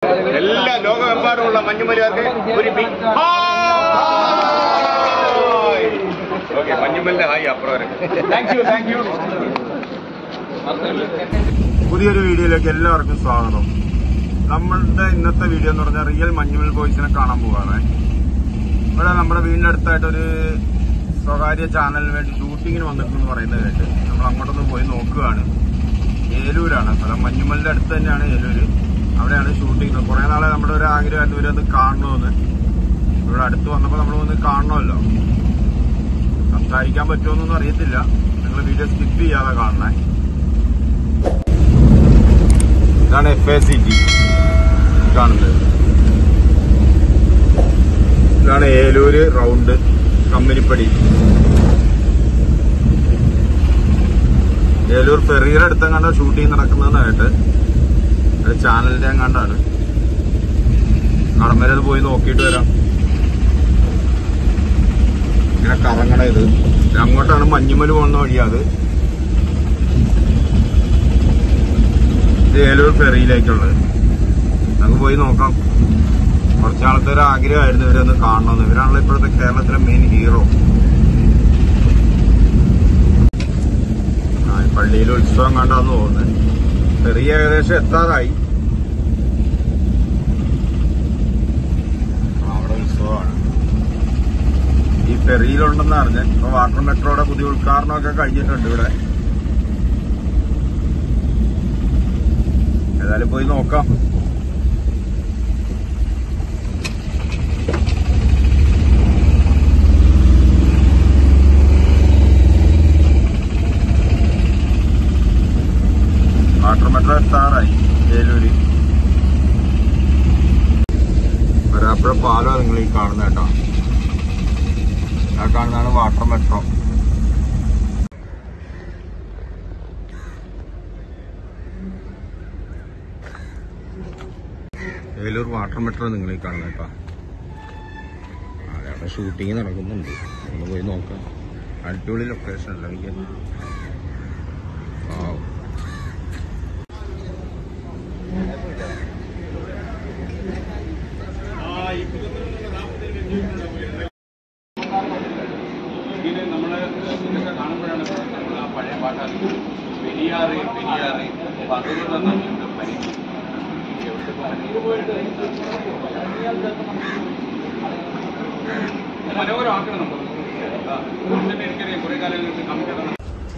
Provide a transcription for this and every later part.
എല്ലാ ലോകമെമ്പാടുമുള്ള മഞ്ഞുമലുകാർക്ക് ഒരു ബിഗ് ഓക്കെ മഞ്ഞുമലിന്റെ ഹായ് അപ്പുറം താങ്ക് യു താങ്ക് യു പുതിയൊരു വീഡിയോയിലേക്ക് എല്ലാവർക്കും സ്വാഗതം നമ്മളുടെ ഇന്നത്തെ വീഡിയോ എന്ന് പറഞ്ഞാൽ റിയൽ മഞ്ഞുമൽ ബോയ്സിനെ കാണാൻ പോവാണ് ഇവിടെ നമ്മുടെ വീടിന്റെ അടുത്തായിട്ടൊരു സ്വകാര്യ ചാനലിന് വേണ്ടി ഷൂട്ടിങ്ങിന് വന്നിട്ടുണ്ടെന്ന് പറയുന്നത് കേട്ട് നമ്മൾ അങ്ങോട്ടൊന്ന് പോയി നോക്കുകയാണ് ഏലൂരാണ് സ്ഥലം മഞ്ഞുമലിന്റെ അടുത്ത് തന്നെയാണ് ഏലൂര് അവിടെയാണ് ഷൂട്ടിങ് കുറെ നാളെ നമ്മുടെ ഒരു ആഗ്രഹമായിട്ട് ഇവരൊന്ന് കാണണമെന്ന് ഇവിടെ അടുത്ത് വന്നപ്പോൾ നമ്മൾ ഒന്ന് കാണണമല്ലോ സംസാരിക്കാൻ പറ്റുമോന്നൊന്നും അറിയത്തില്ല നിങ്ങൾ വീഡിയോ സ്കിപ്പ് ചെയ്യാതെ കാണണേ ഇതാണ് എഫ് എ സി ടി കാണുന്നത് ഇതാണ് ഏലൂര് റൗണ്ട് കമ്പനിപ്പടി ഏലൂർ ഫെറിയുടെ അടുത്തെങ്ങാണ്ട് ഷൂട്ടിങ് നടക്കുന്നതായിട്ട് ഒരു ചാനലിന്റെ എങ്ങാണ്ടാണ് അവിടെ വരെ അത് പോയി നോക്കിയിട്ട് വരാം ഇങ്ങനെ കറങ്ങണ ഇത് ഇത് അങ്ങോട്ടാണ് മഞ്ഞുമല് പോകുന്ന വഴിയാ അത് ഇത് ഏലൂർ ഫെറിയിലേക്കുള്ളത് നമുക്ക് പോയി നോക്കാം കുറച്ച് നാളത്തെ ഒരു ആഗ്രഹമായിരുന്നു ഇവരൊന്ന് കാണണമെന്ന് ഇവരാണല്ലോ ഇപ്പോഴത്തെ കേരളത്തിലെ മെയിൻ ഹീറോ ആ ഈ പള്ളിയിൽ ഉത്സവം കണ്ടാന്ന് തോന്നുന്നത് ഫെറി ഏകദേശം എത്താറായി ആ, അവിടെ ഉത്സവമാണ് ഈ ഫെറിയിലുണ്ടെന്ന് അറിഞ്ഞ് ഇപ്പൊ വാട്ടർ മെട്രോയുടെ പുതിയ ഉദ്ഘാടനമൊക്കെ കഴിഞ്ഞിട്ടുണ്ട് ഇവിടെ ഏതായാലും പോയി നോക്കാം വാട്ടർ മെട്രോ എത്താറായി ഏലൂര് വരാപ്പുഴ പാലമാണ് നിങ്ങൾ ഈ കാണുന്നത് കേട്ടോ ആ കാണുന്നതാണ് water metro Eloor water metro നിങ്ങൾ ഈ കാണുന്നത് കേട്ടോ അവിടെ ഷൂട്ടിങ് നടക്കുന്നുണ്ട് ഒന്ന് പോയി നോക്കാം അടിപൊളി ലൊക്കേഷൻ അല്ല എനിക്ക് ആ ഇത് നമ്മള് ഇതൊക്കെ കാണുമ്പോഴാണ് നമ്മൾ ആ പഴയ പാട്ടാണ് പെരിയാറ് പെരിയാറ് പതിനുള്ള നദിയുടെ പനി മനോഹരമാക്കണം നമ്മൾ തന്നെ എനിക്കറിയാം കുറെ കാലങ്ങൾക്ക് കമ്മിറ്റി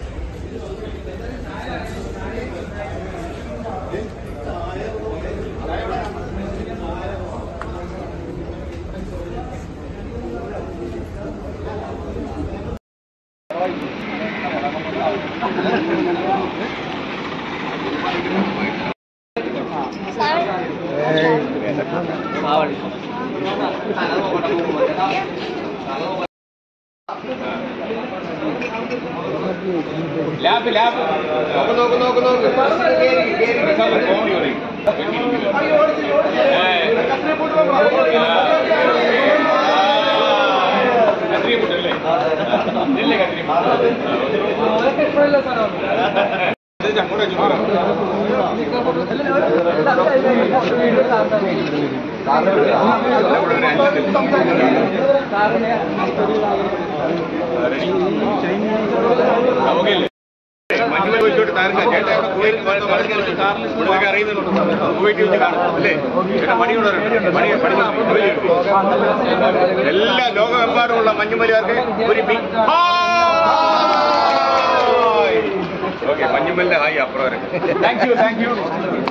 ലാബ് ലാബ് നോക്ക് നോക്ക് നോക്ക് നോക്ക് കോമഡി പറയും കത്രിയപ്പുട്ടല്ലേ നെല്ല് കത്രിയപ്പുട്ട് അങ്ങോട്ട് എല്ലാ ലോകമെമ്പാടുമുള്ള മഞ്ഞുമലുകാർക്ക് ഒരു ബിഗ് ഓക്കെ മഞ്ഞുമലിന്റെ ഹായ് അപ്പുറം താങ്ക് യു താങ്ക് യു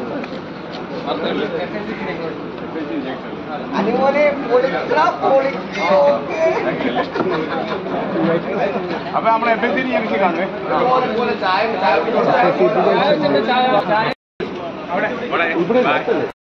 അതുപോലെ പൊളിക്ക പൊളിക്കോ അപ്പൊ നമ്മളെ എഫ് എസ് ഞാൻ കാണുവേ അതുപോലെ ചായ ചായ അവിടെ ഇവിടെ